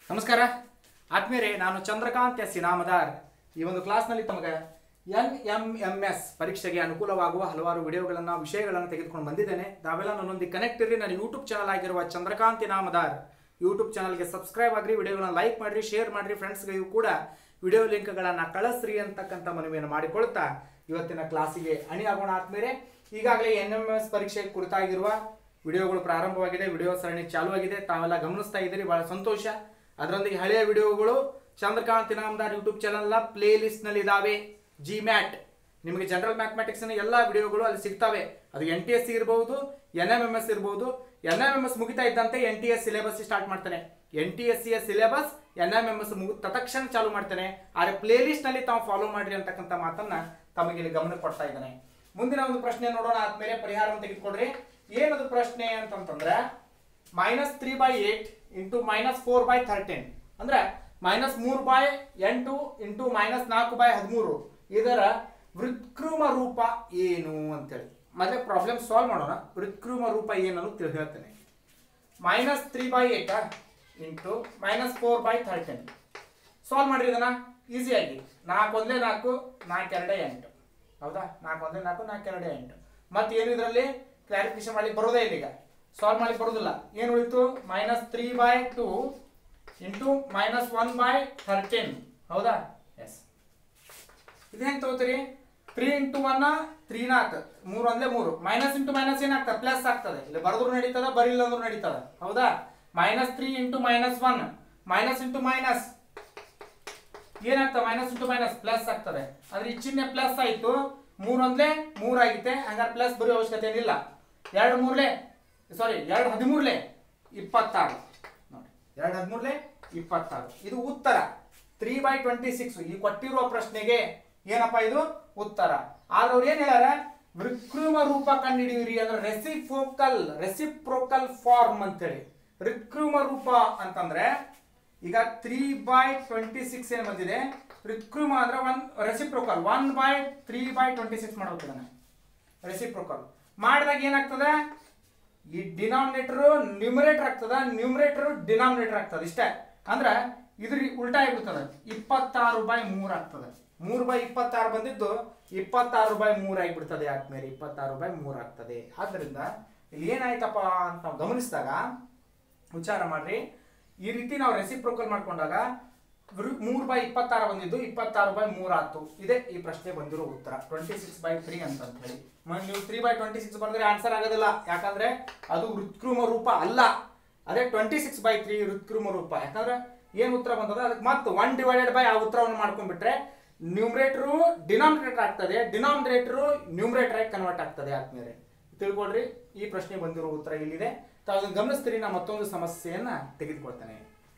ನಮಸ್ಕಾರ ಆತ್ಮೀಯರೇ ನಾನು ಚಂದ್ರಕಾಂತ್ ಎಸ್ ಇನಾಮದಾರ್ ಈ ಒಂದು ಕ್ಲಾಸ್ನಲ್ಲಿ ತಮಗೆ ಎನ್ ಎಂ ಎಂ ಎಸ್ ಪರೀಕ್ಷೆಗೆ ಅನುಕೂಲವಾಗುವ ಹಲವಾರು ವಿಡಿಯೋಗಳನ್ನು ವಿಷಯಗಳನ್ನು ತೆಗೆದುಕೊಂಡು ಬಂದಿದ್ದೇನೆ ತಾವೆಲ್ಲ ನನ್ನೊಂದಿಗೆ ಕನೆಕ್ಟ್ ಇರ್ರಿ ನನ್ನ ಯೂಟ್ಯೂಬ್ ಚಾನಲ್ ಆಗಿರುವ ಚಂದ್ರಕಾಂತ್ ಇನಾಮದಾರ್ ಯೂಟ್ಯೂಬ್ ಚಾನಲ್ಗೆ ಸಬ್ಸ್ಕ್ರೈಬ್ ಆಗ್ರಿ ವಿಡಿಯೋಗಳನ್ನ ಲೈಕ್ ಮಾಡಿರಿ ಶೇರ್ ಮಾಡಿರಿ ಫ್ರೆಂಡ್ಸ್ಗಳಿಗೂ ಕೂಡ ವಿಡಿಯೋ ಲಿಂಕ್ಗಳನ್ನು ಕಳಿಸ್ರಿ ಅಂತಕ್ಕಂಥ ಮನವಿಯನ್ನು ಮಾಡಿಕೊಳ್ತಾ ಇವತ್ತಿನ ಕ್ಲಾಸಿಗೆ ಅಣಿ ಆಗೋಣ ಆದ್ಮೇಲೆ ಈಗಾಗಲೇ ಎನ್ ಎಂ ಎಸ್ ಪರೀಕ್ಷೆ ಕುರಿತಾಗಿರುವ ವಿಡಿಯೋಗಳು ಪ್ರಾರಂಭವಾಗಿದೆ ವಿಡಿಯೋ ಸರಣಿ ಚಾಲುವಾಗಿದೆ ತಾವೆಲ್ಲ ಗಮನಿಸ್ತಾ ಇದ್ದೀರಿ ಬಹಳ ಸಂತೋಷ ಅದರೊಂದಿಗೆ ಹಳೆಯ ವಿಡಿಯೋಗಳು ಚಂದ್ರಕಾಂತ್ ಇನಾಮದಾರ್ ಯೂಟ್ಯೂಬ್ ಚಾನಲ್ನ ಪ್ಲೇ ಲಿಸ್ಟ್ನಲ್ಲಿ ಇದಾವೆ ಜಿ ಮ್ಯಾಟ್ ನಿಮಗೆ ಜನರಲ್ ಮ್ಯಾಥಮೆಟಿಕ್ಸ್ನ ಎಲ್ಲ ವಿಡಿಯೋಗಳು ಅಲ್ಲಿ ಸಿಗ್ತವೆ ಅದು ಎನ್ ಟಿ ಎಸ್ ಸಿ ಇರಬಹುದು ಎನ್ ಎಂ ಎಂ ಎಸ್ ಇರಬಹುದು ಎನ್ ಎಂ ಎಂ ಎಸ್ ಮುಗಿತಾ ಇದ್ದಂತೆ N T S syllabus start ಮಾಡ್ತಾನೆ ಎನ್ ಟಿ ಎಸ್ ಸಿಯ syllabus N M M S ಮುಗಿದ ತಕ್ಷಣ ಚಾಲು ಮಾಡ್ತಾನೆ ಆದರೆ ಪ್ಲೇ ಲಿಸ್ಟ್ನಲ್ಲಿ ತಾವು ಫಾಲೋ ಮಾಡ್ರಿ ಅಂತಕ್ಕಂಥ ಮಾತನ್ನ ತಮಗೆ ಇಲ್ಲಿ ಗಮನ ಕೊಡ್ತಾ ಇದ್ದಾನೆ ಮುಂದಿನ ಒಂದು ಪ್ರಶ್ನೆ ನೋಡೋಣ ಆದ್ಮೇಲೆ ಪರಿಹಾರವನ್ನು ತೆಗೆದುಕೊಡ್ರಿ ಏನದು ಪ್ರಶ್ನೆ ಅಂತಂತಂದ್ರೆ minus three by eight into minus four by thirteen ಅಂದ್ರೆ ಮೈನಸ್ ಮೂರು ಬೈ ಎಂಟು ಇಂಟು ಮೈನಸ್ ನಾಲ್ಕು ಬೈ ಹದಿಮೂರು ಇದರ ವೃತ್ಕೃಮ ರೂಪ ಏನು ಅಂತೇಳಿ ಮತ್ತೆ ಪ್ರಾಬ್ಲಮ್ ಸಾಲ್ವ್ ಮಾಡೋಣ ವೃತ್ಕೃಮ ರೂಪ ಏನನ್ನು ತಿಳಿ ಹೇಳ್ತೇನೆ minus three by eight into minus four by thirteen solve ಮಾಡ್ರಿ ಇದನ್ನ ಈಸಿಯಾಗಿ ನಾಲ್ಕು ಒಂದೇ ನಾಲ್ಕು ನಾಲ್ಕು ಎರಡೇ ಎಂಟು ಹೌದಾ ನಾಲ್ಕು ಒಂದೇ ನಾಲ್ಕು ನಾಲ್ಕು ಎರಡೇ ಎಂಟು ಮತ್ತೆ ಏನು ಇದರಲ್ಲಿ ಕ್ಲಾರಿಫಿಕೇಶನ್ ಮಾಡಿ ಬರೋದೇ ಇಲ್ಲ ಈಗ ಸಾಲ್ವ್ ಮಾಡಿ ಬರೋದಿಲ್ಲ ಏನು ಉಳಿತು minus three by two into minus one by thirteen ಹೌದಾ ಎಸ್ ಇದು ಹೆಂಗೆ ತಗೋತೀರಿ ತ್ರೀ ಇಂಟು ಒನ್ ತ್ರೀ ನಾಲ್ಕು ಮೂರು ಒಂದೇ ಮೂರು ಮೈನಸ್ ಇಂಟು ಮೈನಸ್ ಏನಾಗ್ತದೆ ಪ್ಲಸ್ ಆಗ್ತದೆ ಇಲ್ಲಿ ಬರೆದ್ರು ನಡೀತದ ಬರಿಲ್ಲ ಅಂದ್ರೂ ನಡೀತದ ಹೌದಾ minus three into minus one minus into minus ಏನಾಗ್ತದೆ ಮೈನಸ್ ಇಂಟು ಮೈನಸ್ ಪ್ಲಸ್ ಆಗ್ತದೆ ಅಂದ್ರೆ ಈ ಚಿಹ್ನೆ ಪ್ಲಸ್ ಆಯ್ತು ಮೂರ್ ಒಂದ್ಲೆ ಮೂರ್ ಆಗಿತ್ತೆ ಹಂಗಾರೆ ಪ್ಲಸ್ ಬರೋ ಅವಶ್ಯಕತೆ ಏನಿಲ್ಲ ಎರಡು ಮೂರ್ಲೆ ಸಾರಿ ಎರಡು ಹದಿಮೂರ್ಲೆ ಇಪ್ಪತ್ತಾರು ನೋಡಿ ಎರಡು ಹದಿಮೂರ್ಲೆ ಇಪ್ಪತ್ತಾರು ಇದು ಉತ್ತರ ತ್ರೀ ಬೈ ಟ್ವೆಂಟಿ ಸಿಕ್ಸ್ ಈ ಕೊಟ್ಟಿರುವ ಪ್ರಶ್ನೆಗೆ ಏನಪ್ಪ ಇದು ಉತ್ತರ ಆದ್ರೆ ಅವ್ರು ಏನ್ ಹೇಳ್ಯಾರ ವಿಕೃಮ ರೂಪ ಕಂಡುಹಿಡಿಯಿರಿ ಅಂದ್ರೆ ರೆಸಿಫೋಕಲ್ ರೆಸಿಪ್ರೋಕಲ್ ಫಾರ್ಮ್ ಅಂತೇಳಿ ವಿಕೃಮ ರೂಪ ಅಂತಂದ್ರೆ ಈಗ ತ್ರೀ ಬೈ ಟ್ವೆಂಟಿ ಸಿಕ್ಸ್ ಏನು ಬಂದಿದೆ ಋತ್ಕೃಮ ಅಂದ್ರೆ one reciprocal one by three by twenty six ಮಾಡ್ಬೇಕು ರೆಸಿಪ್ರೋಕಲ್ ಮಾಡಿದಾಗ ಏನಾಗ್ತದೆ ಈ ಡಿನಾಮಿನೇಟರ್ ನ್ಯೂಮರೇಟರ್ ಆಗ್ತದ ನ್ಯೂಮರೇಟರ್ ಡಿನಾಮಿನೇಟರ್ ಆಗ್ತದೆ ಇಷ್ಟೇ ಅಂದ್ರೆ ಇದ್ರ ಉಲ್ಟಾ ಆಗ್ಬಿಡ್ತದೆ ಇಪ್ಪತ್ತಾರು ಬೈ ಮೂರ್ ಆಗ್ತದೆ ಮೂರು ಬೈ ಇಪ್ಪತ್ತಾರು ಬಂದಿದ್ದು ಇಪ್ಪತ್ತಾರು ಬೈ ಮೂರ್ ಆಗಿಬಿಡ್ತದೆ ಆದ್ಮೇಲೆ ಇಪ್ಪತ್ತಾರು ಬೈ ಮೂರ್ ಆಗ್ತದೆ ಆದ್ರಿಂದ ಇಲ್ಲಿ ಏನಾಯ್ತಪ್ಪ ಅಂತ ನಾವು ಗಮನಿಸಿದಾಗ ವಿಚಾರ ಮಾಡ್ರಿ ಈ ರೀತಿ ನಾವು ರೆಸಿಪ್ರೋಕಲ್ ಮಾಡ್ಕೊಂಡಾಗ ವೃ- ಮೂರ್ ಬೈ ಇಪ್ಪತ್ತಾರು ಬಂದಿದ್ದು ಇಪ್ಪತ್ತಾರು ಬೈ ಮೂರ್ ಆತು ಇದೇ ಈ ಪ್ರಶ್ನೆ ಬಂದಿರೋ ಉತ್ತರ ಟ್ವೆಂಟಿ ಸಿಕ್ಸ್ ಬೈ ತ್ರೀ ಅಂತ ಹೇಳಿ ಮ- ನೀವು ತ್ರೀ ಬೈ ಟ್ವೆಂಟಿ ಸಿಕ್ಸ್ ಬಂದ್ರೆ ಆನ್ಸರ್ ಆಗೋದಿಲ್ಲ ಯಾಕಂದ್ರೆ ಅದು ವೃತ್ಕೃಮ ರೂಪ ಅಲ್ಲ ಅದೇ ಟ್ವೆಂಟಿ ಸಿಕ್ಸ್ ಬೈ ತ್ರೀ ವೃತ್ಕೃಮ ರೂಪ ಯಾಕಂದ್ರೆ ಏನ್ ಉತ್ತರ ಬಂದದ ಅದಕ್ಕೆ ಮತ್ತೆ ಒನ್ ಡಿವೈಡೆಡ್ ಬೈ ಆ ಉತ್ತರವನ್ನು ಮಾಡ್ಕೊಂಡ್ಬಿಟ್ರೆ ನ್ಯೂಮರೇಟರು ಡಿನಾಮಿನೇಟರ್ ಆಗ್ತದೆ ಡಿನಾಮಿನೇಟರು ನ್ಯೂಮರೇಟರ್ ಆಗಿ ಕನ್ವರ್ಟ್ ಆಗ್ತದೆ ಆದ್ಮೇಲೆ ತಿಳ್ಕೊಳ್ರಿ ಈ ಪ್ರಶ್ನೆ ಬಂದಿರೋ ಉತ್ತರ ಇಲ್ಲಿದೆ ತಾವು ಅದನ್ನ ಗಮನಿಸ್ತೀರಿ ನಾ ಮತ್ತೊಂದು ಸಮಸ್ಯೆಯನ್ನ ತೆಗೆದುಕೊಳ್ತೇನೆ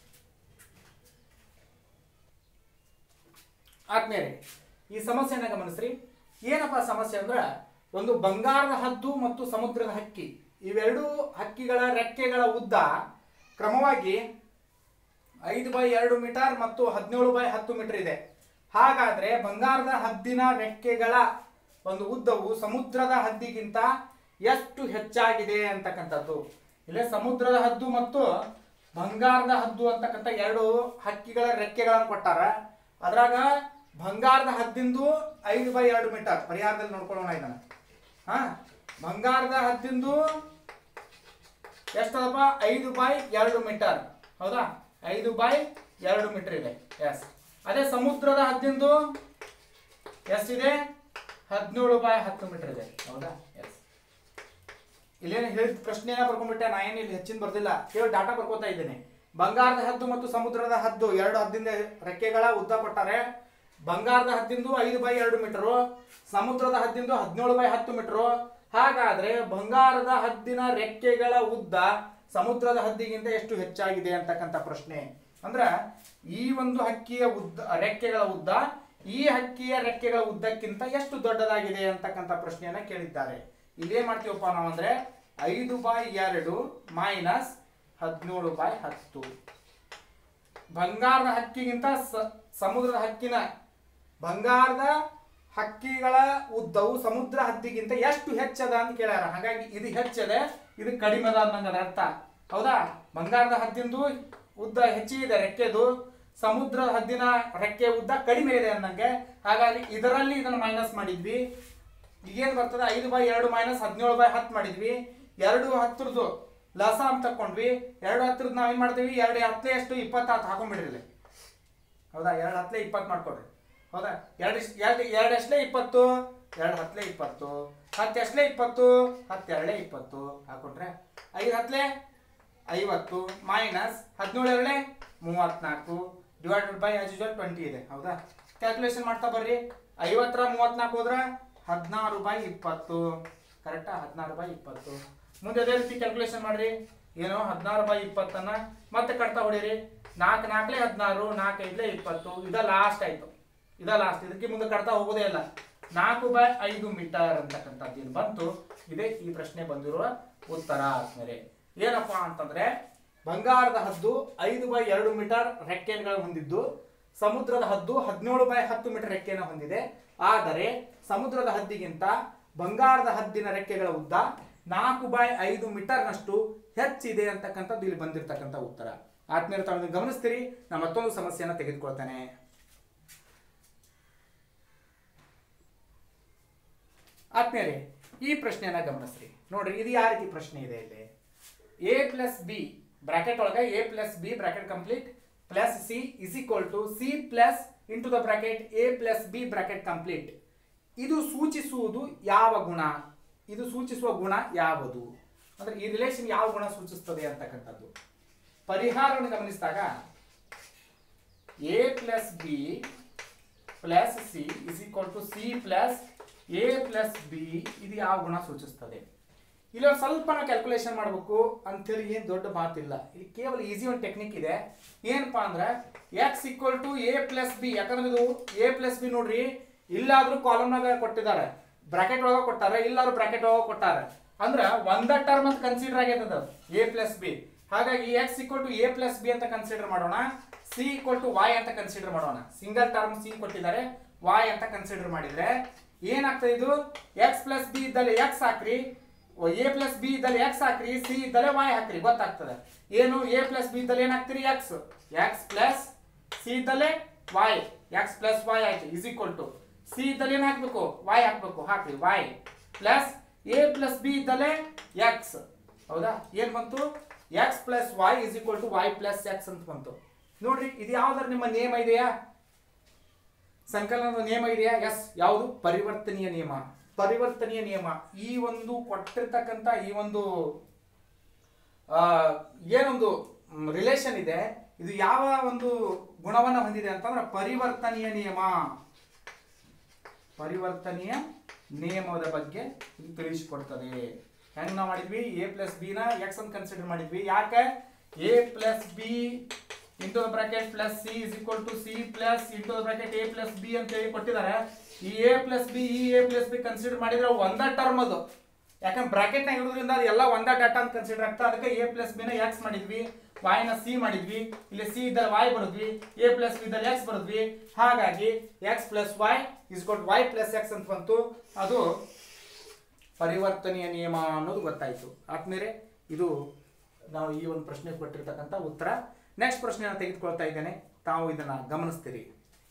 ಆದ್ಮೇಲೆ ಈ ಸಮಸ್ಯೆಯನ್ನ ಗಮನಿಸ್ರಿ ಏನಪ್ಪ ಸಮಸ್ಯೆ ಅಂದ್ರೆ ಒಂದು ಬಂಗಾರದ ಹದ್ದು ಮತ್ತು ಸಮುದ್ರದ ಹಕ್ಕಿ ಇವೆರಡು ಹಕ್ಕಿಗಳ ರೆಕ್ಕೆಗಳ ಉದ್ದ ಕ್ರಮವಾಗಿ ಐದು ಬೈ ಎರಡು ಮೀಟರ್ ಮತ್ತು ಹದಿನೇಳು ಬೈ ಹತ್ತು ಮೀಟರ್ ಇದೆ ಹಾಗಾದ್ರೆ ಬಂಗಾರದ ಹದ್ದಿನ ರೆಕ್ಕೆಗಳ ಒಂದು ಉದ್ದವು ಸಮುದ್ರದ ಹದ್ದಿಗಿಂತ ಎಷ್ಟು ಹೆಚ್ಚಾಗಿದೆ ಅಂತಕ್ಕಂಥದ್ದು ಇಲ್ಲೇ ಸಮುದ್ರದ ಹದ್ದು ಮತ್ತು ಬಂಗಾರದ ಹದ್ದು ಅಂತಕ್ಕಂಥ ಎರಡು ಹಕ್ಕಿಗಳ ರೆಕ್ಕೆಗಳನ್ನು ಕೊಟ್ಟಾರ ಅದ್ರಾಗ ಬಂಗಾರದ ಹದ್ದಿಂದು ಐದು ಬೈ ಎರಡು ಮೀಟರ್ ಪರಿಹಾರದಲ್ಲಿ ನೋಡ್ಕೊಳ್ಳೋಣ ಇದನ್ನ ಹಾ ಬಂಗಾರದ ಹದ್ದಿಂದು ಎಷ್ಟದಪ್ಪ ಐದು ಬೈ ಎರಡು ಮೀಟರ್ ಹೌದಾ ಐದು ಬೈ ಎರಡು ಮೀಟರ್ ಇದೆ ಎಸ್ ಅದೇ ಸಮುದ್ರದ ಹದ್ದಿಂದು ಎಷ್ಟಿದೆ ಹದಿನೇಳು ಬೈ ಹತ್ತು ಮೀಟರ್ ಇದೆ ಹೌದಾ ಎಸ್ ಇಲ್ಲೇನು ಹೇಳಿದ ಪ್ರಶ್ನೆ ಬರ್ಕೊಂಡ್ಬಿಟ್ಟೆ ನಾ ಏನು ಇಲ್ಲಿ ಹೆಚ್ಚಿನ ಬರ್ದಿಲ್ಲ ಕೇವಲ ಡಾಟಾ ಬರ್ಕೋತಾ ಇದ್ದೇನೆ ಬಂಗಾರದ ಹದ್ದು ಮತ್ತು ಸಮುದ್ರದ ಹದ್ದು ಎರಡು ಹದ್ದಿಂದ ರೆಕ್ಕೆಗಳ ಉದ್ದ ಕೊಟ್ಟಾರೆ ಬಂಗಾರದ ಹದ್ದಿಂದು ಐದು ಬೈ ಎರಡು ಮೀಟರು ಸಮುದ್ರದ ಹದ್ದಿಂದು ಹದಿನೇಳು ಬೈ ಹತ್ತು ಮೀಟರು ಹಾಗಾದ್ರೆ ಬಂಗಾರದ ಹದ್ದಿನ ರೆಕ್ಕೆಗಳ ಉದ್ದ ಸಮುದ್ರದ ಹದ್ದಿಗಿಂತ ಎಷ್ಟು ಹೆಚ್ಚಾಗಿದೆ ಅಂತಕ್ಕಂಥ ಪ್ರಶ್ನೆ ಅಂದ್ರ ಈ ಒಂದು ಹಕ್ಕಿಯ ಉದ್ದ ರೆಕ್ಕೆಗಳ ಉದ್ದ ಈ ಹಕ್ಕಿಯ ರೆಕ್ಕೆಗಳ ಉದ್ದಕ್ಕಿಂತ ಎಷ್ಟು ದೊಡ್ಡದಾಗಿದೆ ಅಂತಕ್ಕಂಥ ಪ್ರಶ್ನೆಯನ್ನ ಕೇಳಿದ್ದಾರೆ ಇಲ್ಲೇನ್ ಮಾಡ್ತೀವಪ್ಪ ನಾವು ಅಂದ್ರೆ ಐದು ಬೈ ಎರಡು ಮೈನಸ್ ಹದಿನೇಳು ಬೈ ಹತ್ತು ಬಂಗಾರದ ಹಕ್ಕಿಗಿಂತ ಸ- ಸಮುದ್ರದ ಹಕ್ಕಿನ ಬಂಗಾರದ ಹಕ್ಕಿಗಳ ಉದ್ದವು ಸಮುದ್ರ ಹದ್ದಿಗಿಂತ ಎಷ್ಟು ಹೆಚ್ಚದ ಅಂತ ಕೇಳ್ಯಾರ ಹಾಗಾಗಿ ಇದು ಹೆಚ್ಚದೆ ಇದು ಕಡಿಮೆ ಅದ ಅನ್ನಂಗದ ಅರ್ಥ ಹೌದಾ ಬಂಗಾರದ ಹದ್ದಿಂದು ಉದ್ದ ಹೆಚ್ಚಿಗಿದೆ ರೆಕ್ಕೆದು ಸಮುದ್ರ ಹದ್ದಿನ ರೆಕ್ಕೆ ಉದ್ದ ಕಡಿಮೆ ಇದೆ ಅಂದಂಗೆ ಹಾಗಾಗಿ ಇದರಲ್ಲಿ ಇದನ್ನು ಮೈನಸ್ ಮಾಡಿದ್ವಿ ಈಗೇನು ಬರ್ತದೆ ಐದು ಬೈ ಎರಡು ಮೈನಸ್ ಹದಿನೇಳು ಬೈ ಹತ್ತು ಮಾಡಿದ್ವಿ ಎರಡು ಹತ್ರದ್ದು ಲಸ ಅಂತ ತಕೊಂಡ್ವಿ ಎರಡು ಹತ್ರದ್ದು ನಾವು ಏನು ಮಾಡ್ತೀವಿ ಎರಡು ಹತ್ತಲೇ ಎಷ್ಟು ಇಪ್ಪತ್ತು ಹತ್ತು ಹಾಕೊಂಡ್ಬಿಡ್ರಿ ಹೌದಾ ಎರಡು ಹತ್ತಲೇ ಇಪ್ಪತ್ತು ಮಾಡ್ಕೊಡ್ರಿ ಹೌದಾ ಎರಡು ಇಸ್- ಎರಡು ಎರಡು ಎಷ್ಟಲೇ ಇಪ್ಪತ್ತು ಎರಡು ಹತ್ತಲೇ ಇಪ್ಪತ್ತು ಹತ್ತು ಎಷ್ಟಲೇ ಇಪ್ಪತ್ತು ಹತ್ತೆರಡೇ ಇಪ್ಪತ್ತು ಹಾಕೊಂಡ್ರೆ ಐದು ಹತ್ತಲೇ ಐವತ್ತು ಮೈನಸ್ ಹದಿನೇಳು ಎರಡೇ ಮೂವತ್ನಾಲ್ಕು divided by as usual twenty ಇದೆ ಹೌದಾ ಕ್ಯಾಲ್ಕುಲೇಷನ್ ಮಾಡ್ತಾ ಬರ್ರಿ ಐವತ್ತರ ಮೂವತ್ನಾಲ್ಕು ಹೋದ್ರೆ ಹದಿನಾರು ಬೈ ಇಪ್ಪತ್ತು ಕರೆಕ್ಟಾ ಹದಿನಾರು ಬೈ ಇಪ್ಪತ್ತು ಮುಂದೆ ಅದೇ ರೀತಿ ಕ್ಯಾಲ್ಕುಲೇಷನ್ ಮಾಡ್ರಿ ಏನು ಹದಿನಾರು ಬೈ ಇಪ್ಪತ್ತನ್ನ ಮತ್ತೆ ಕಟ್ತಾ ಹೊಡೀರಿ ನಾಲ್ಕು ನಾಲ್ಕಲೇ ಹದಿನಾರು ನಾಲ್ಕು ಐದಲೇ ಇಪ್ಪತ್ತು ಇದ ಲಾಸ್ಟ್ ಆಯ್ತು ಇದ ಲಾಸ್ಟ್ ಇದಕ್ಕೆ ಮುಂದೆ ಕಟ್ತಾ ಹೋಗೋದೇ ಇಲ್ಲ ನಾಲ್ಕು ಬೈ ಐದು ಮೀಟರ್ ಅಂತಕ್ಕಂಥದ್ದು ಏನು ಬಂತು ಇದೇ ಈ ಪ್ರಶ್ನೆ ಬಂದಿರುವ ಉತ್ತರ ಆದ್ಮೇಲೆ ಏನಪ್ಪಾ ಅಂತಂದ್ರೆ ಬಂಗಾರದ ಹದ್ದು ಐದು ಬೈ ಎರಡು ಮೀಟರ್ ರೆಕ್ಕೆಗಳನ್ನು ಹೊಂದಿದ್ದು ಸಮುದ್ರದ ಹದ್ದು ಹದಿನೇಳು ಬೈ ಹತ್ತು ಮೀಟರ್ ರೆಕ್ಕೆಯನ್ನು ಹೊಂದಿದೆ ಆದರೆ ಸಮುದ್ರದ ಹದ್ದಿಗಿಂತ ಬಂಗಾರದ ಹದ್ದಿನ ರೆಕ್ಕೆಗಳ ಉದ್ದ ನಾಲ್ಕು ಬೈ ಐದು ಮೀಟರ್ನಷ್ಟು ಹೆಚ್ಚಿದೆ ಅಂತಕ್ಕಂಥದ್ದು ಇಲ್ಲಿ ಬಂದಿರತಕ್ಕಂಥ ಉತ್ತರ ಆದ್ಮೇಲೆ ತಾವು ಇದನ್ನ ಗಮನಿಸ್ತೀರಿ ನಾನು ಮತ್ತೊಂದು ಸಮಸ್ಯೆಯನ್ನು ತೆಗೆದುಕೊಳ್ತೇನೆ ಆದ್ಮೇಲೆ ಈ ಪ್ರಶ್ನೆಯನ್ನ ಗಮನಿಸ್ರಿ ನೋಡ್ರಿ ಇದು ಯಾವ ರೀತಿ ಪ್ರಶ್ನೆ ಇದೆ ಇಲ್ಲಿ ಎ ಪ್ಲಸ್ ಬಿ ಬ್ರಾಕೆಟ್ ಒಳಗೆ A plus B bracket complete plus C is equal to C plus into the bracket A plus B bracket complete ಇದು ಸೂಚಿಸುವುದು ಯಾವ ಗುಣ ಇದು ಸೂಚಿಸುವ ಗುಣ ಯಾವುದು ಅಂದ್ರೆ ಈ ರಿಲೇಷನ್ ಯಾವ ಗುಣ ಸೂಚಿಸ್ತದೆ ಅಂತಕ್ಕಂಥದ್ದು ಪರಿಹಾರವನ್ನು ಗಮನಿಸಿದಾಗ A plus B plus C is equal to C plus A plus B ಇದು ಯಾವ ಗುಣ ಸೂಚಿಸ್ತದೆ ಇಲ್ಲಿ ಒಂದು ಸ್ವಲ್ಪ ನಾವು ಕ್ಯಾಲ್ಕುಲೇಷನ್ ಮಾಡಬೇಕು ಅಂತೇಳಿ ಏನು ದೊಡ್ಡ ಮಾತಿಲ್ಲ ಇಲ್ಲಿ ಕೇವಲ ಈಸಿ ಒಂದು ಟೆಕ್ನಿಕ್ ಇದೆ ಏನಪ್ಪಾ ಅಂದ್ರೆ X equal to A plus B ಯಾಕಂದ್ರೆ ಇದು ಎ ಪ್ಲಸ್ ಬಿ ನೋಡ್ರಿ ಇಲ್ಲಾದ್ರೂ ಕಾಲಮ್ನಾಗ ಕೊಟ್ಟಿದ್ದಾರೆ ಬ್ರಾಕೆಟ್ ಒಳಗೆ ಕೊಟ್ಟಾರೆ ಇಲ್ಲಾದ್ರೂ ಬ್ರಾಕೆಟ್ ಒಳಗೆ ಕೊಟ್ಟಾರೆ ಅಂದ್ರೆ ಒಂದ ಟರ್ಮ್ ಅಂತ ಕನ್ಸಿಡರ್ ಆಗ್ಯದ ಎ ಪ್ಲಸ್ ಬಿ ಹಾಗಾಗಿ X equal to A plus B ಅಂತ ಕನ್ಸಿಡರ್ ಮಾಡೋಣ ಸಿ ಈಕ್ವಲ್ ಟು ವಾಯ್ ಅಂತ ಕನ್ಸಿಡರ್ ಮಾಡೋಣ ಸಿಂಗಲ್ ಟರ್ಮ್ ಸಿ ಕೊಟ್ಟಿದ್ದಾರೆ ವಾಯ್ ಅಂತ ಕನ್ಸಿಡರ್ ಮಾಡಿದ್ರೆ ಏನಾಗ್ತದೆ ಇದು ಎಕ್ಸ್ ಪ್ಲಸ್ ಬಿ ಇದ್ದಲ್ಲಿ ಎಕ್ಸ್ ಹಾಕ್ರಿ ಎ ಪ್ಲಸ್ ಬಿ ಇದ್ದಲ್ಲಿ ಎಕ್ಸ್ ಹಾಕ್ರಿ ಸಿ ಇದ್ದಲ್ಲಿ ವಾಯ್ ಹಾಕ್ರಿ ಗೊತ್ತಾಗ್ತದೆ ಏನು ಎ ಪ್ಲಸ್ ಬಿ ಇದ್ದಲ್ಲಿ ಏನ್ ಹಾಕ್ತೀರಿ ಎಕ್ಸ್ ಎಕ್ಸ್ ಪ್ಲಸ್ ಸಿ ಇದ್ದಲ್ಲೇ ವಾಯ್ ಎಕ್ಸ್ ಪ್ಲಸ್ ವಾಯ್ ಆಯ್ತು ಇಸ್ ಈಕ್ವಲ್ ಟು ಸಿ ಇದ್ದಲ್ಲಿ ಏನ್ ಹಾಕ್ಬೇಕು ವಾಯ್ ಹಾಕ್ಬೇಕು ಹಾಕ್ರಿ Y plus A plus B ಇದ್ದಲ್ಲೇ ಎಕ್ಸ್ ಹೌದಾ ಏನ್ ಬಂತು X plus Y is equal to Y plus X ಅಂತ ಬಂತು ನೋಡ್ರಿ ಇದು ಯಾವ್ದಾರು ನಿಮ್ಮ ನಿಯಮ ಇದೆಯಾ ಸಂಕಲನದ ನಿಯಮ ಇದೆಯಾ ಎಸ್ ಯಾವುದು ಪರಿವರ್ತನೀಯ ನಿಯಮ ಪರಿವರ್ತನೀಯ ನಿಯಮ ಈ ಒಂದು ಕೊಟ್ಟಿರ್ತಕ್ಕಂಥ ಈ ಒಂದು ಆ, ಏನೊಂದು ರಿಲೇಷನ್ ಇದೆ ಇದು ಯಾವ ಒಂದು ಗುಣವನ್ನ ಹೊಂದಿದೆ ಅಂತಂದ್ರೆ ಪರಿವರ್ತನೀಯ ನಿಯಮ ಪರಿವರ್ತನೀಯ ನಿಯಮದ ಬಗ್ಗೆ ಇದು ತಿಳಿಸಿಕೊಡ್ತದೆ ಹೆಂಗ್ ನಾವು ಮಾಡಿದ್ವಿ ಎ ಪ್ಲಸ್ ಬಿ ನ ಎಕ್ಸ್ ಅಂತ ಕನ್ಸಿಡರ್ ಮಾಡಿದ್ವಿ ಯಾಕೆ A plus B into the bracket plus C is equal to C plus into the bracket A plus B ಅಂತ ಹೇಳಿ ಕೊಟ್ಟಿದ್ದಾರೆ ಈ ಎ ಪ್ಲಸ್ ಬಿ ಈ ಎ ಪ್ಲಸ್ ಬಿ ಕನ್ಸಿಡರ್ ಮಾಡಿದ್ರೆ ಒಂದ ಟರ್ಮ್ ಅದು ಯಾಕಂದ್ರೆ ಬ್ರಾಕೆಟ್ ನಾಗ ಇಡೋದ್ರಿಂದ ಅದು ಎಲ್ಲ ಒಂದ ಡಾಟಾ ಅಂತ ಕನ್ಸಿಡರ್ ಆಗ್ತಾ ಅದಕ್ಕೆ ಎ ಪ್ಲಸ್ ಬಿ ನ ಎಕ್ಸ್ ಮಾಡಿದ್ವಿ ವಾಯ್ ನ ಸಿ ಮಾಡಿದ್ವಿ ಇಲ್ಲಿ ಸಿ ಇದ್ದ ವಾಯ್ ಬರುದ್ವಿ ಎ ಪ್ಲಸ್ ಬಿ ಇದ್ದಲ್ಲಿ ಎಕ್ಸ್ ಬರುದ್ವಿ ಹಾಗಾಗಿ ಎಕ್ಸ್ ಪ್ಲಸ್ ವಾಯ್ ಇಸ್ ಕೊಟ್ ವೈ ಪ್ಲಸ್ ಎಕ್ಸ್ ಅಂತ ಬಂತು ಅದು ಪರಿವರ್ತನೀಯ ನಿಯಮ ಅನ್ನೋದು ಗೊತ್ತಾಯ್ತು ಆದ್ಮೇಲೆ ಇದು ನಾವು ಈ ಒಂದು ಪ್ರಶ್ನೆ ಕೊಟ್ಟಿರ್ತಕ್ಕಂಥ ಉತ್ತರ ನೆಕ್ಸ್ಟ್ ಪ್ರಶ್ನೆಯನ್ನು ತೆಗೆದುಕೊಳ್ತಾ ಇದ್ದೇನೆ ತಾವು ಇದನ್ನ ಗಮನಿಸ್ತೀರಿ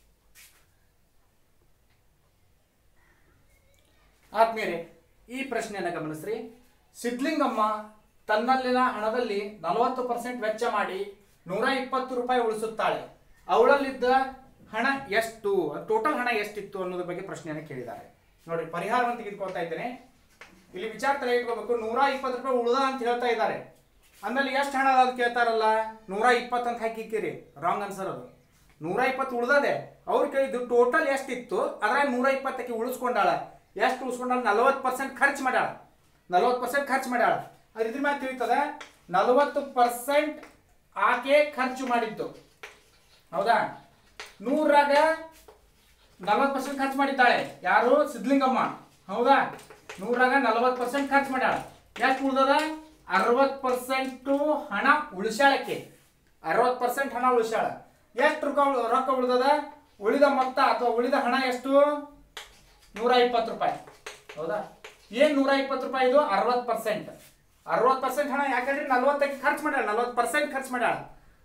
ಆದ್ಮೇಲೆ ಈ ಪ್ರಶ್ನೆಯನ್ನು ಗಮನಿಸ್ರಿ ಸಿದ್ಲಿಂಗಮ್ಮ ತನ್ನಲ್ಲಿನ ಹಣದಲ್ಲಿ ನಲವತ್ತು ಪರ್ಸೆಂಟ್ ವೆಚ್ಚ ಮಾಡಿ ನೂರ ಇಪ್ಪತ್ತು ರೂಪಾಯಿ ಉಳಿಸುತ್ತಾಳೆ ಅವಳಲ್ಲಿದ್ದ ಹಣ ಎಷ್ಟು ಟೋಟಲ್ ಹಣ ಎಷ್ಟಿತ್ತು ಅನ್ನೋದ್ರ ಬಗ್ಗೆ ಪ್ರಶ್ನೆಯನ್ನು ಕೇಳಿದ್ದಾರೆ ನೋಡಿ ಪರಿಹಾರವನ್ನು ತೆಗೆದುಕೊಳ್ತಾ ಇದ್ದೇನೆ ಇಲ್ಲಿ ವಿಚಾರ ತಲೆ ಇಟ್ಕೋಬೇಕು ನೂರ ಇಪ್ಪತ್ತು ರೂಪಾಯಿ ಉಳ್ದ ಅಂತ ಹೇಳ್ತಾ ಇದ್ದಾರೆ ಆಮೇಲೆ ಎಷ್ಟು ಹಣ ಅದ ಅಂತ ಕೇಳ್ತಾರಲ್ಲ ನೂರ ಇಪ್ಪತ್ತು ಅಂತ ಹಾಕಿಕ್ಕಿರಿ ರಾಂಗ್ ಆನ್ಸರ್ ಅದು ನೂರ ಇಪ್ಪತ್ತು ಉಳ್ದದೆ ಅವ್ರು ಕೇಳಿದ್ದು ಟೋಟಲ್ ಎಷ್ಟಿತ್ತು ಅದ್ರಾಗ ನೂರ ಇಪ್ಪತ್ತಕ್ಕೆ ಉಳಿಸ್ಕೊಂಡಾಳ ಎಷ್ಟು ಉಳಿಸ್ಕೊಂಡಾಳ ನಲವತ್ತು ಪರ್ಸೆಂಟ್ ಖರ್ಚು ಮಾಡ್ಯಾಳ ನಲವತ್ತು ಪರ್ಸೆಂಟ್ ಖರ್ಚು ಮಾಡ್ಯಾಳ ಅದ್ರ ಇದ್ರ ಮೇಲೆ ತಿಳಿತದೆ ನಲವತ್ತು ಪರ್ಸೆಂಟ್ ಆಕೆ ಖರ್ಚು ಮಾಡಿದ್ದು ಹೌದಾ ನೂರಾಗ ನಲವತ್ತು ಪರ್ಸೆಂಟ್ ಖರ್ಚು ಮಾಡಿದ್ದಾಳೆ ಯಾರು ಸಿದ್ಲಿಂಗಮ್ಮ ಹೌದಾ ನೂರಾಗ ನಲವತ್ತು ಪರ್ಸೆಂಟ್ ಖರ್ಚು ಮಾಡ್ಯಾಳ ಎಷ್ಟು ಉಳ್ದದ ಅರವತ್ತು ಪರ್ಸೆಂಟು ಹಣ ಉಳಿಸ್ಯಾಳಕ್ಕೆ ಅರವತ್ತು ಪರ್ಸೆಂಟ್ ಹಣ ಉಳಿಸ್ಯಾಳ ಎಷ್ಟು ರೊಕ್ಕ ಉಳ್- ರೊಕ್ಕ ಉಳ್ದದ ಉಳಿದ ಮೊತ್ತ ಅಥವಾ ಉಳಿದ ಹಣ ಎಷ್ಟು ನೂರ ಇಪ್ಪತ್ತು ರೂಪಾಯಿ ಹೌದಾ ಏನ್ ನೂರ ಇಪ್ಪತ್ತು ರೂಪಾಯಿ ಇದು ಅರವತ್ತು ಪರ್ಸೆಂಟ್ ಅರವತ್ತು ಪರ್ಸೆಂಟ್ ಹಣ ಯಾಕಂದ್ರೆ ನಲ್ವತ್ತಕ್ಕೆ ಖರ್ಚು ಮಾಡ್ಯಾಳ ನಲ್ವತ್ತು ಪರ್ಸೆಂಟ್ ಖರ್ಚು ಮಾಡ್ಯಾಳ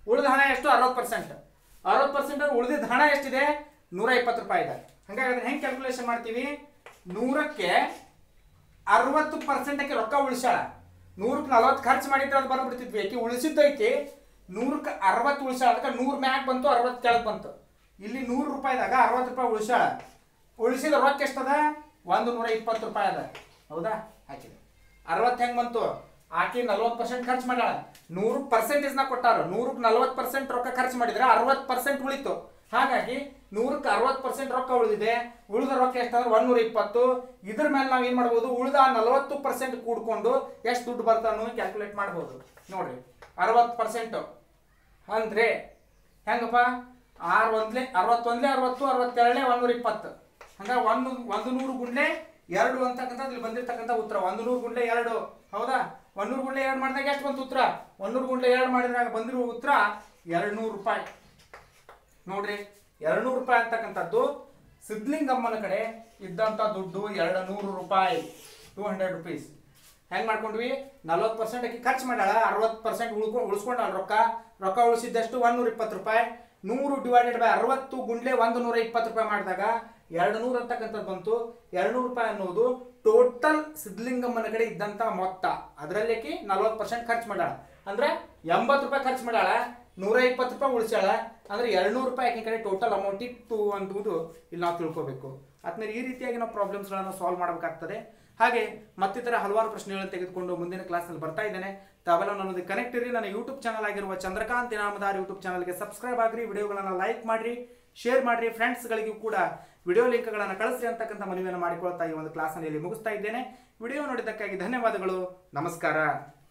ಉಳಿದ ಹಣ ಎಷ್ಟು ಅರವತ್ತು ಪರ್ಸೆಂಟ್ ಅರವತ್ತು ಪರ್ಸೆಂಟ್ ಉಳಿದಿದ್ದ ಹಣ ಎಷ್ಟಿದೆ ನೂರ ಇಪ್ಪತ್ತು ರೂಪಾಯಿ ಇದೆ ಹಂಗಾಗಿ ಅದನ್ನ ಹೆಂಗೆ ಕ್ಯಾಲ್ಕುಲೇಷನ್ ಮಾಡ್ತೀವಿ ನೂರಕ್ಕೆ ಅರವತ್ತು ಪರ್ಸೆಂಟಕ್ಕೆ ರೊಕ್ಕ ಉಳಿಸ್ಯಾಳ ನೂರಕ್ಕೆ ನಲವತ್ತು ಖರ್ಚು ಮಾಡಿದ್ರೆ ಅದು ಬಂದ್ಬಿಡ್ತಿದ್ವಿ ಆಕಿ ಉಳಿಸಿದ್ದೈತಿ ನೂರಕ್ಕೆ ಅರವತ್ತು ಉಳಿಸ್ಯಾಳ ಅದಕ್ಕೆ ನೂರು ಮ್ಯಾಕ್ ಬಂತು ಅರವತ್ತು ಕೆಳಗೆ ಬಂತು ಇಲ್ಲಿ ನೂರು ರೂಪಾಯಿದಾಗ ಅರವತ್ತು ರೂಪಾಯಿ ಉಳಿಸ್ಯಾಳ ಉಳಿಸಿದ ರೊಕ್ಕ ಎಷ್ಟದ ಒಂದು ನೂರ ಇಪ್ಪತ್ತು ರೂಪಾಯಿ ಅದ ಹೌದಾ ಹಾಕಿದೆ ಅರವತ್ತು ಹೆಂಗೆ ಬಂತು ಆಕಿ ನಲ್ವತ್ತು ಪರ್ಸೆಂಟ್ ಖರ್ಚು ಮಾಡ್ಯಾಳ ನೂರು ಪರ್ಸೆಂಟೇಜ್ನ ಕೊಟ್ಟಾರ ನೂರಕ್ಕೆ ನಲ್ವತ್ತು ಪರ್ಸೆಂಟ್ ರೊಕ್ಕ ಖರ್ಚು ಮಾಡಿದ್ರೆ ಅರವತ್ತು ಪರ್ಸೆಂಟ್ ಉಳಿತು ಹಾಗಾಗಿ ನೂರಕ್ಕೆ ಅರವತ್ತು ಪರ್ಸೆಂಟ್ ರೊಕ್ಕ ಉಳಿದಿದೆ ಉಳಿದ ರೊಕ್ಕ ಎಷ್ಟಂದ್ರೆ ಒಂದೂರ ಇಪ್ಪತ್ತು ಇದ್ರ ಮೇಲೆ ನಾವು ಏನು ಮಾಡ್ಬೋದು ಉಳಿದ ನಲವತ್ತು ಪರ್ಸೆಂಟ್ ಕೂಡ್ಕೊಂಡು ಎಷ್ಟು ದುಡ್ಡು ಬರ್ತಾ ಅನ್ನೋದು ಕ್ಯಾಲ್ಕುಲೇಟ್ ಮಾಡ್ಬೋದು ನೋಡ್ರಿ ಅರವತ್ತು ಪರ್ಸೆಂಟು ಅಂದ್ರೆ ಹೆಂಗಪ್ಪ ಆರು ಒಂದ್ಲೆ ಅರವತ್ತೊಂದ್ಲೆ ಅರವತ್ತು ಅರವತ್ತೆರಡನೇ ಒಂದೂರ ಇಪ್ಪತ್ತು ಹಂಗ ಒಂದು ಒಂದು ನೂರು ಗುಂಡ್ಲೆ ಎರಡು ಅಂತಕ್ಕಂಥದ್ದು ಇಲ್ಲಿ ಬಂದಿರ್ತಕ್ಕಂಥ ಉತ್ತರ ಒಂದು ನೂರು ಗುಂಡ್ಲೆ ಎರಡು ಹೌದಾ ಒಂದೂರು ಗುಂಡ್ಲೆ ಎರಡು ಮಾಡಿದಾಗ ಎಷ್ಟು ಬಂತು ಉತ್ತರ ಒಂದೂರು ಗುಂಡ್ಲೆ ಎರಡು ಮಾಡಿದಾಗ ಬಂದಿರುವ ಉತ್ತರ ಎರಡು ನೂರು ರೂಪಾಯಿ ನೋಡ್ರಿ ಎರಡು ನೂರು ರೂಪಾಯಿ ಅಂತಕ್ಕಂಥದ್ದು ಸಿದ್ಲಿಂಗಮ್ಮನ ಕಡೆ ಇದ್ದಂಥ ದುಡ್ಡು ಎರಡು ನೂರು ರೂಪಾಯಿ ಟೂ ಹಂಡ್ರೆಡ್ ರುಪೀಸ್ ಹೆಂಗ್ ಮಾಡ್ಕೊಂಡ್ವಿ ನಲ್ವತ್ತು ಪರ್ಸೆಂಟ್ ಆಕಿ ಖರ್ಚು ಮಾಡ್ಯಾಳ ಅರವತ್ತು ಪರ್ಸೆಂಟ್ ಉಳ್ಕೊಂಡು ಉಳಿಸ್ಕೊಂಡಾಳ ರೊಕ್ಕ ರೊಕ್ಕ ಉಳಿಸಿದ್ದಷ್ಟು ಒಂದೂರ ಇಪ್ಪತ್ತು ರೂಪಾಯಿ ನೂರು ಡಿವೈಡೆಡ್ ಬೈ ಅರವತ್ತು ಗುಂಡ್ಲೆ ಒಂದು ನೂರ ಇಪ್ಪತ್ತು ರೂಪಾಯಿ ಮಾಡಿದಾಗ ಎರಡು ನೂರು ಅಂತಕ್ಕಂಥದ್ದು ಬಂತು ಎರಡು ನೂರು ರೂಪಾಯಿ ಅನ್ನೋದು ಟೋಟಲ್ ಸಿದ್ಲಿಂಗಮ್ಮನ ಕಡೆ ಇದ್ದಂಥ ಮೊತ್ತ ಅದರಲ್ಲಿ ಆಕಿ ನಲ್ವತ್ತು ಪರ್ಸೆಂಟ್ ಖರ್ಚು ಮಾಡ್ಯಾಳ ಅಂದ್ರೆ ಎಂಬತ್ತು ರೂಪಾಯಿ ಖರ್ಚು ಮಾಡ್ಯಾಳ ನೂರ ಇಪ್ಪತ್ತು ರೂಪಾಯಿ ಉಳಿಸ್ಯಾಳ ಅಂದ್ರೆ ಎರಡ್ನೂರು ರೂಪಾಯಿ ಆಕಿನ ಕಡೆ ಟೋಟಲ್ ಅಮೌಂಟ್ ಇತ್ತು ಅನ್ನುವುದು ಇಲ್ಲಿ ನಾವು ತಿಳ್ಕೊಬೇಕು ಆದ್ಮೇಲೆ ಈ ರೀತಿಯಾಗಿ ನಾವು ಪ್ರಾಬ್ಲಮ್ಸ್ಗಳನ್ನು ಸಾಲ್ವ್ ಮಾಡಬೇಕಾಗ್ತದೆ ಹಾಗೆ ಮತ್ತಿತರ ಹಲವಾರು ಪ್ರಶ್ನೆಗಳನ್ನು ತೆಗೆದುಕೊಂಡು ಮುಂದಿನ ಕ್ಲಾಸ್ನಲ್ಲಿ ಬರ್ತಾ ಇದ್ದೇನೆ ತಾವೆಲ್ಲ ನನ್ನೊಂದಿಗೆ ಕನೆಕ್ಟ್ ಇರಿ ನನ್ನ ಯೂಟ್ಯೂಬ್ ಚಾನಲ್ ಆಗಿರುವ ಚಂದ್ರಕಾಂತ್ ಇನಾಮದಾರ್ ಯೂಟ್ಯೂಬ್ ಚಾನಲ್ಗೆ ಸಬ್ಸ್ಕ್ರೈಬ್ ಆಗ್ರಿ ವಿಡಿಯೋಗಳನ್ನು ಲೈಕ್ ಮಾಡ್ರಿ ಶೇರ್ ಮಾಡ್ರಿ ಫ್ರೆಂಡ್ಸ್ಗಳಿಗೂ ಕೂಡ ವಿಡಿಯೋ ಲಿಂಕ್ಗಳನ್ನು ಕಳಿಸ್ರಿ ಅಂತಕ್ಕಂಥ ಮನವಿಯನ್ನು ಮಾಡಿಕೊಳ್ತಾ ಈ ಒಂದು ಕ್ಲಾಸ್ನಲ್ಲಿ ಇಲ್ಲಿ ಮುಗಿಸ್ತಾ ಇದ್ದೇನೆ ವಿಡಿಯೋ ನೋಡಿದ್ದಕ್ಕಾಗಿ ಧನ್ಯವಾದಗಳು ನಮಸ್ಕಾರ